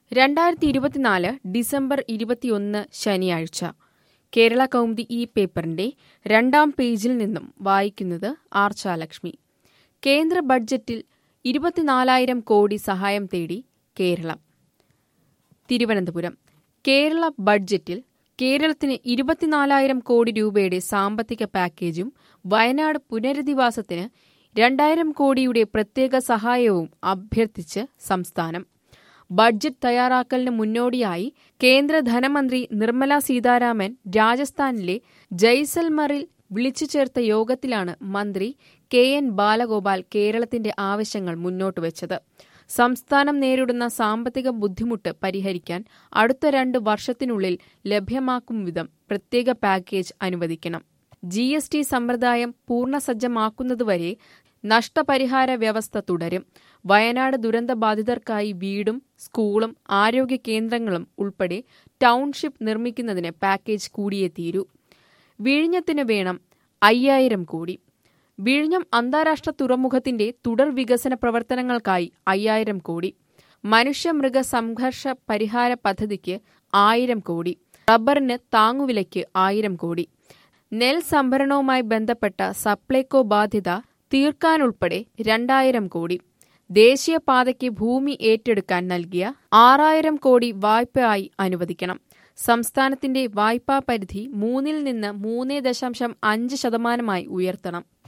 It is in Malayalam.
രണ്ടായിരത്തി ഇരുപത്തിനാല് ഡിസംബർ ഇരുപത്തിയൊന്ന് ശനിയാഴ്ച കേരള കൗമുദി ഈ പേപ്പറിന്റെ രണ്ടാം പേജിൽ നിന്നും വായിക്കുന്നത് ആർച്ചാലക്ഷ്മി കേന്ദ്ര ബഡ്ജറ്റിൽ ഇരുപത്തിനാലായിരം കോടി സഹായം തേടി കേരളം തിരുവനന്തപുരം കേരള ബഡ്ജറ്റിൽ കേരളത്തിന് ഇരുപത്തിനാലായിരം കോടി രൂപയുടെ സാമ്പത്തിക പാക്കേജും വയനാട് പുനരധിവാസത്തിന് രണ്ടായിരം കോടിയുടെ പ്രത്യേക സഹായവും അഭ്യർത്ഥിച്ച് സംസ്ഥാനം ബഡ്ജറ്റ് തയ്യാറാക്കലിന് മുന്നോടിയായി കേന്ദ്ര ധനമന്ത്രി നിർമ്മല സീതാരാമൻ രാജസ്ഥാനിലെ ജയ്സൽമറിൽ വിളിച്ചു ചേർത്ത യോഗത്തിലാണ് മന്ത്രി കെ എൻ ബാലഗോപാൽ കേരളത്തിന്റെ ആവശ്യങ്ങൾ മുന്നോട്ടുവച്ചത് സംസ്ഥാനം നേരിടുന്ന സാമ്പത്തിക ബുദ്ധിമുട്ട് പരിഹരിക്കാൻ അടുത്ത രണ്ട് വർഷത്തിനുള്ളിൽ ലഭ്യമാക്കും വിധം പ്രത്യേക പാക്കേജ് അനുവദിക്കണം ജി എസ് ടി സമ്പ്രദായം പൂർണ്ണസജ്ജമാക്കുന്നതുവരെ നഷ്ടപരിഹാര വ്യവസ്ഥ തുടരും വയനാട് ദുരന്തബാധിതർക്കായി വീടും സ്കൂളും ആരോഗ്യ കേന്ദ്രങ്ങളും ഉൾപ്പെടെ ടൗൺഷിപ്പ് നിർമ്മിക്കുന്നതിന് പാക്കേജ് കൂടിയേ തീരൂ വിഴിഞ്ഞത്തിന് വേണം അയ്യായിരം കോടി വിഴിഞ്ഞം അന്താരാഷ്ട്ര തുറമുഖത്തിന്റെ തുടർ വികസന പ്രവർത്തനങ്ങൾക്കായി അയ്യായിരം കോടി മനുഷ്യമൃഗ സംഘർഷ പരിഹാര പദ്ധതിക്ക് ആയിരം കോടി റബ്ബറിന് താങ്ങുവിലയ്ക്ക് ആയിരം കോടി നെൽ സംഭരണവുമായി ബന്ധപ്പെട്ട സപ്ലൈകോ ബാധ്യത തീർക്കാനുൾപ്പെടെ രണ്ടായിരം കോടി ദേശീയപാതയ്ക്ക് ഭൂമി ഏറ്റെടുക്കാൻ നൽകിയ ആറായിരം കോടി വായ്പയായി അനുവദിക്കണം സംസ്ഥാനത്തിന്റെ വായ്പാ പരിധി മൂന്നിൽ നിന്ന് മൂന്ന് ദശാംശം അഞ്ച് ശതമാനമായി ഉയർത്തണം